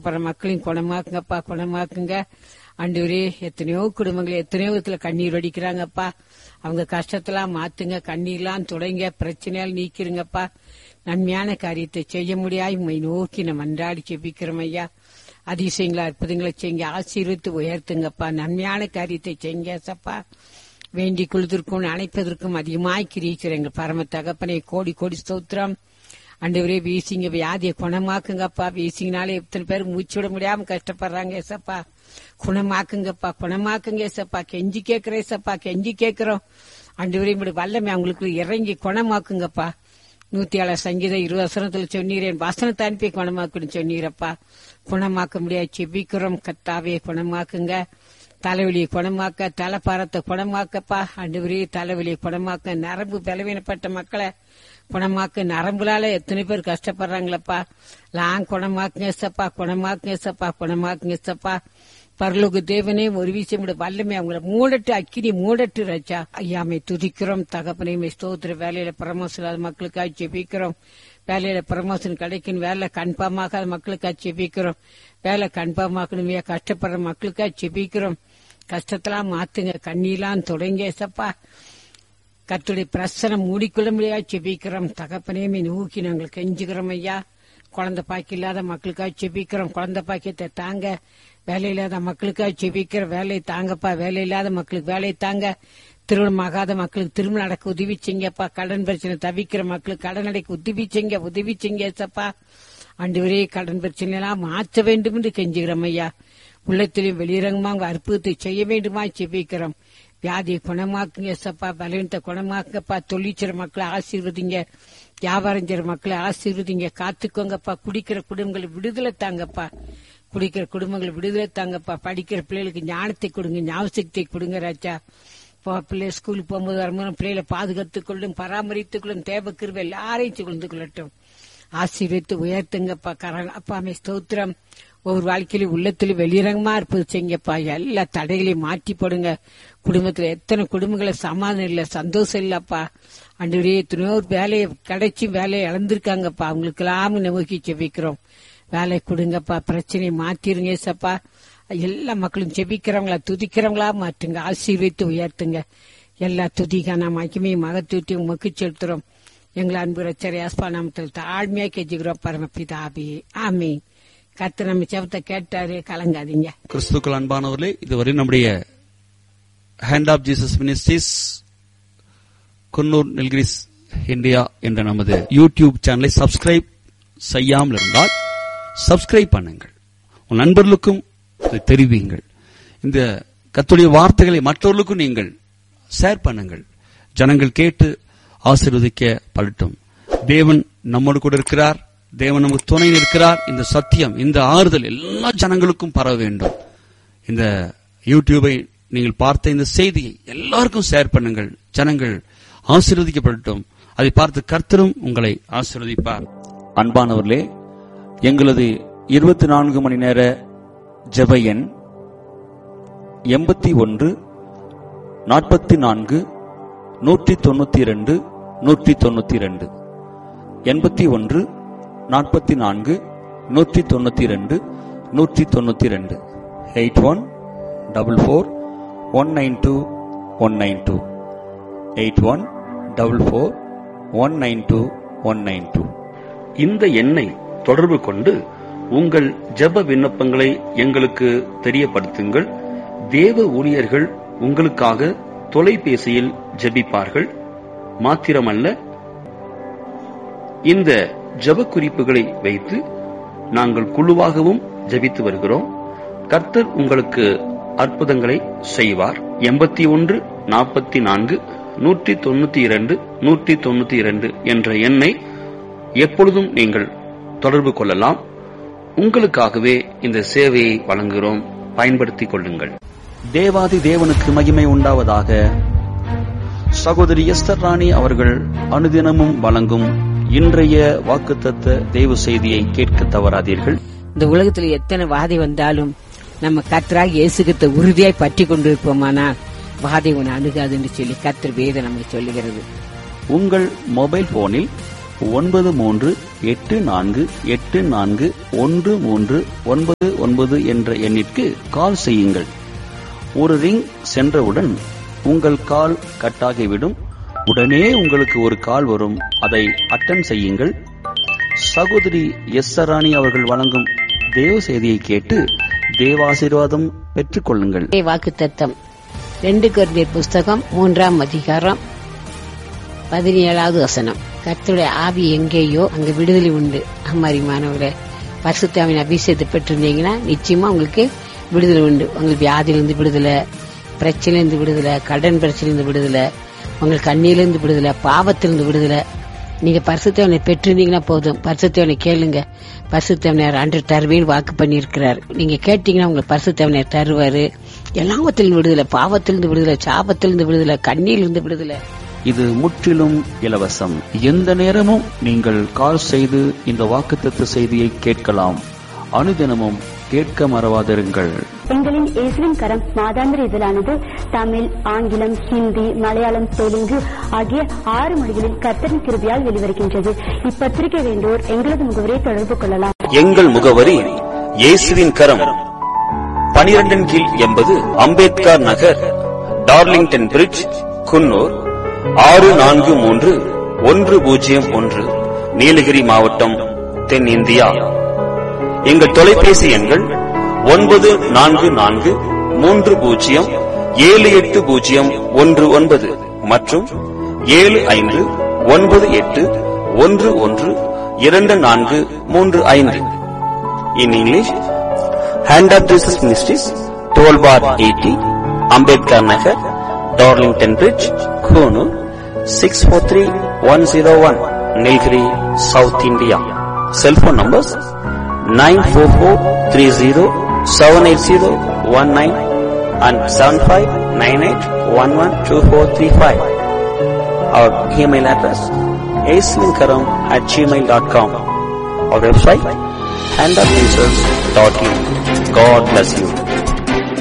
கஷ்டப்படுற மக்களையும் குணமாக்குங்கப்பா குணமாக்குங்க ஆண்டவரே எத்தனையோ குடும்பங்கள் எத்தனையோ விதத்துல கண்ணீர் வடிக்கிறாங்கப்பா அவங்க கஷ்டத்தெல்லாம் மாத்துங்க கண்ணீர்லாம் தொடங்க பிரச்சனையால் நீக்கிருங்கப்பா நன்மையான காரியத்தை செய்ய முடியாது உண்மை நோக்கி நம்ம அன்றாடி செபிக்கிறோம் ஐயா அதிசயங்களா அற்புதங்களை செய்யுங்க ஆசீர்வித்து உயர்த்துங்கப்பா நன்மையான காரியத்தை செய்யுங்க சப்பா வேண்டி கொள்வதற்கும் அணைப்பதற்கும் அதிகமாய் கிரிக்கிற எங்கள் பரம தகப்பனை கோடி கோடி ஸ்தோத்திரம் அண்டவரே வீசிங்க வியாதியை குணமாக்குங்கப்பா வீசிங்கனாலே எத்தனை பேர் மூச்சு விட முடியாம கஷ்டப்படுறாங்க ஏசப்பா குணமாக்குங்கப்பா குணமாக்குங்க ஏசப்பா கெஞ்சி கேட்கிறேன் ஏசப்பா கெஞ்சி கேட்கிறோம் அண்டவரே இப்படி வல்லமை அவங்களுக்கு இறங்கி குணமாக்குங்கப்பா நூத்தி ஏழு சங்கீதம் இருபது வசனத்துல சொன்னீரேன் வசனத்தை அனுப்பி குணமாக்குன்னு சொன்னீரப்பா குணமாக்க முடியாது செபிக்கிறோம் கத்தாவே குணமாக்குங்க தலைவலியை குணமாக்க தலைப்பாரத்தை குணமாக்கப்பா அண்டுவரே தலைவலியை குணமாக்க நரம்பு பலவீனப்பட்ட மக்களை குணமாக்க நரம்புலால எத்தனை பேர் கஷ்டப்படுறாங்களப்பா லாங் குணமாக்குங்க சப்பா குணமாக்குங்க சப்பா குணமாக்குங்க சப்பா பரலோக தேவனே ஒரு விஷயம் விட வல்லமை அவங்கள மூடட்டு அக்கினி மூடட்டு ரச்சா ஐயாமை துதிக்கிறோம் தகப்பனையுமே ஸ்தோத்திர வேலையில பிரமோஷன் இல்லாத மக்களுக்காக ஜெபிக்கிறோம் வேலையில ப்ரமோஷன் கிடைக்கணும் வேலை கன்ஃபார்மாகாத மக்களுக்காக ஜெபிக்கிறோம் வேலை கன்ஃபார்மாக்கணுமே கஷ்டப்படுற மக்களுக்காக ஜெபிக்கிறோம் கஷ்டத்தெல்லாம் மாத்துங்க கண்ணீலாம் தொடங்க சப்பா கத்துடைய பிரசனம் மூடிக்கொள்ள முடியாது செபிக்கிறோம் தகப்பனையுமே நோக்கி நாங்கள் கெஞ்சுக்கிறோம் ஐயா குழந்தை பாக்கி இல்லாத மக்களுக்காக செபிக்கிறோம் குழந்தை பாக்கியத்தை தாங்க வேலை இல்லாத மக்களுக்காக செபிக்கிற வேலையை தாங்கப்பா வேலை இல்லாத மக்களுக்கு வேலையை தாங்க திருமணம் ஆகாத மக்களுக்கு திருமணம் நடக்க உதவி செய்யுங்கப்பா கடன் பிரச்சனை தவிக்கிற மக்களுக்கு கடன் அடைக்க உதவி செய்யுங்க உதவி செய்யுங்க சப்பா ஆண்டு வரையே கடன் பிரச்சனை எல்லாம் மாற்ற வேண்டும் என்று கெஞ்சுகிறோம் ஐயா உள்ளத்திலும் வெளியரங்கமாக அற்புதத்தை செய்ய வேண்டுமா செபிக்கிறோம் வியாதியை குணமாக்குங்க சப்பா பலவீனத்தை குணமாக்குங்கப்பா தொழிற்சிற மக்களை ஆசீர்வதிங்க வியாபாரம் செய்யற மக்களை ஆசீர்வதிங்க காத்துக்கோங்கப்பா குடிக்கிற குடும்பங்களை விடுதலை தாங்கப்பா குடிக்கிற குடும்பங்களை விடுதலை தாங்கப்பா படிக்கிற பிள்ளைகளுக்கு ஞானத்தை கொடுங்க ஞாபகத்தை கொடுங்க ராஜா இப்போ பிள்ளை ஸ்கூலுக்கு போகும்போது வரும்போது பிள்ளைகளை பாதுகாத்துக் கொள்ளும் பராமரித்துக் கொள்ளும் தேவக்கிருவை எல்லாரையும் கொண்டு கொள்ளட்டும் ஆசீர்வித்து உயர்த்துங்கப்பா கரண் அப்பாமே ஸ்தோத்திரம் ஒவ்வொரு வாழ்க்கையிலும் உள்ளத்திலும் வெளிரங்கமா இருப்பது செய்யுங்கப்பா எல்லா தடைகளையும் மாற்றி போடுங்க குடும்பத்துல எத்தனை குடும்பங்கள சமாதானம் இல்ல சந்தோஷம் இல்லப்பா அன்றைய எத்தனையோ வேலையை கிடைச்சி வேலையை இழந்திருக்காங்கப்பா அவங்களுக்கு எல்லாம் நோக்கி செபிக்கிறோம் வேலை கொடுங்கப்பா பிரச்சனையை மாத்திருங்க சப்பா எல்லா மக்களும் ஜெபிக்கிறவங்களா துதிக்கிறவங்களா மாற்றுங்க ஆசீர்வித்து உயர்த்துங்க எல்லா துதிக்கான மகிமையை மகத்துவத்தையும் உமக்கு செலுத்துறோம் எங்களை அன்பு ரச்சரை ஆஸ்பா நாமத்தில் தாழ்மையா கெஞ்சுகிறோம் பரமபிதாபி ஆமி கத்து நம்ம செவத்தை கேட்டாரு கலங்காதீங்க கிறிஸ்துக்கள் அன்பானவர்களே இதுவரை நம்முடைய hand of Jesus ministries Coonoor Nilgiris India என்ற நமது யூடியூப் சேனலை சப்ஸ்கிரைப் செய்யாமல் இருந்தால் சப்ஸ்கிரைப் பண்ணுங்கள் உன் நண்பர்களுக்கும் இதை தெரிவியுங்கள் இந்த கத்துடைய வார்த்தைகளை மற்றவர்களுக்கும் நீங்கள் ஷேர் பண்ணுங்கள் ஜனங்கள் கேட்டு ஆசீர்வதிக்க படட்டும் தேவன் நம்மோடு கூட இருக்கிறார் தேவன் நமக்கு துணை இருக்கிறார் இந்த சத்தியம் இந்த ஆறுதல் எல்லா ஜனங்களுக்கும் பரவ வேண்டும் இந்த யூடியூபை நீங்கள் பார்த்த இந்த செய்தியை எல்லாருக்கும் ஷேர் பண்ணுங்கள் ஜனங்கள் ஆசீர்வதிக்கப்படட்டும் அதை பார்த்து கர்த்தரும் உங்களை ஆசீர்வதிப்பார் அன்பானவர்களே எங்களது இருபத்தி நான்கு மணி நேர ஜெப எண் எண்பத்தி ஒன்று நாற்பத்தி நான்கு நூற்றி தொண்ணூத்தி இரண்டு நூற்றி தொண்ணூத்தி இரண்டு எண்பத்தி ஒன்று நாற்பத்தி நான்கு நூற்றி தொண்ணூத்தி இரண்டு நூற்றி தொண்ணூத்தி இரண்டு eight one double four one nine two one nine two eight one double four one nine two one nine two இந்த எண்ணை தொடர்பு கொண்டு உங்கள் ஜெப விண்ணப்பங்களை எங்களுக்கு தெரியப்படுத்துங்கள் தேவ ஊழியர்கள் உங்களுக்காக தொலைபேசியில் ஜெபிப்பார்கள் மாத்திரமல்ல இந்த ஜெப குறிப்புகளை வைத்து நாங்கள் குழுவாகவும் ஜெபித்து வருகிறோம் கர்த்தர் உங்களுக்கு அற்புதங்களை செய்வார் எண்பத்தி ஒன்று நாற்பத்தி நான்கு நூற்றி தொண்ணூத்தி இரண்டு நூற்றி தொண்ணூத்தி இரண்டு என்ற எண்ணை எப்பொழுதும் நீங்கள் தொடர்பு கொள்ளலாம் உங்களுக்காகவே இந்த சேவையை வழங்குகிறோம் பயன்படுத்திக் கொள்ளுங்கள் தேவாதி தேவனுக்கு மகிமை உண்டாவதாக சகோதரி எஸ்தர் ராணி அவர்கள் அனுதினமும் வழங்கும் இன்றைய வாக்குத்தத்த தெய்வ செய்தியை கேட்க தவறாதீர்கள் இந்த உலகத்துல எத்தனை வாதை வந்தாலும் நம்ம கத்தராக இயேசுகத்தை உறுதியாய் பற்றி கொண்டிருப்போமானால் வாதை உன்னை அணுகாதுன்னு சொல்லி கத்தர் வேதம் நமக்கு சொல்லுகிறது உங்கள் மொபைல் போனில் ஒன்பது மூன்று எட்டு நான்கு எட்டு நான்கு ஒன்று மூன்று ஒன்பது ஒன்பது என்ற எண்ணிற்கு கால் செய்யுங்கள் ஒரு ரிங் சென்றவுடன் உங்கள் கால் கட்டாகிவிடும் உடனே உங்களுக்கு ஒரு கால் வரும் அதை அட்டன் செய்யுங்கள் சகோதரி எஸ் சராணி அவர்கள் வழங்கும் தேவ செய்தியை கேட்டு தேவாசீர்வாதம் பெற்றுக்கொள்ளுங்கள் வாக்கு தத்தம் ரெண்டு கொரிந்தியர் புஸ்தகம் மூன்றாம் அதிகாரம் பதினேழாவது வசனம் கர்த்தருடைய ஆவி எங்கேயோ அங்க விடுதலை உண்டு அம்மாரிமானவர்களே பரிசுத்தாவின் அபிஷேகத்தை பெற்றிருந்தீங்கன்னா நிச்சயமா உங்களுக்கு விடுதலை உண்டு உங்களுக்கு வியாதியிலிருந்து விடுதலை பிரச்சனையிலிருந்து விடுதலை கடன் பிரச்சனையிலிருந்து விடுதலை உங்களுக்கு கண்ணியிலிருந்து விடுதலை பாவத்திலிருந்து விடுதலை நீங்க பரிசுத்தவனை பெற்றிருந்தீங்கன்னா போதும் பரிசுத்தவனை கேளுங்க பரிசுத்தவனையார் அன்று தருவேன்னு வாக்கு பண்ணியிருக்கிறார் நீங்க கேட்டீங்கன்னா உங்களுக்கு பரிசுத்தவனையார் தருவாரு எல்லாவத்திலிருந்து விடுதலை பாவத்திலிருந்து விடுதலை சாபத்திலிருந்து விடுதலை கண்ணியிலிருந்து விடுதலை இது முற்றிலும் இலவசம் எந்த நேரமும் நீங்கள் கால் செய்து இந்த வாக்குத்தத்த செய்தியை கேட்கலாம் அனுதினமும் கேட்க மறவாதிருங்கள் எங்களின் இயேசுவின் கரம் மாதாந்திர இதழானது தமிழ் ஆங்கிலம் ஹிந்தி மலையாளம் தெலுங்கு ஆகிய ஆறு மொழிகளில் கர்த்தரின் கிருபியால் வெளிவருகின்றது இப்பத்திரிகை வேண்டோர் எங்களது முகவரை தொடர்பு கொள்ளலாம் எங்கள் முகவரி இயேசுவின் கரம் பனிரெண்டின் கீழ் எண்பது அம்பேத்கர் நகர் டார்லிங்டன் பிரிட்ஜ் குன்னூர் ஆறு நான்கு மூன்று ஒன்று பூஜ்ஜியம் ஒன்று நீலகிரி மாவட்டம் தென்னிந்தியா எங்கள் தொலைபேசி எண்கள் ஒன்பது நான்கு நான்கு மூன்று பூஜ்ஜியம் ஏழு எட்டு பூஜ்ஜியம் ஒன்று ஒன்பது மற்றும் ஏழு ஐந்து ஒன்பது எட்டு ஒன்று ஒன்று இரண்டு நான்கு மூன்று ஐந்து in English hand of Jesus ministries twelve by eighty Ambedkar Nagar Darlington bridge Coonoor six four three one zero one Nilgiri south India cellphone numbers nine four four three zero seven eight zero one nine and seven five nine eight one one two four three five our email address ஏஸ்லிங்கரம் at gmail dot com our website hand of dot in God bless you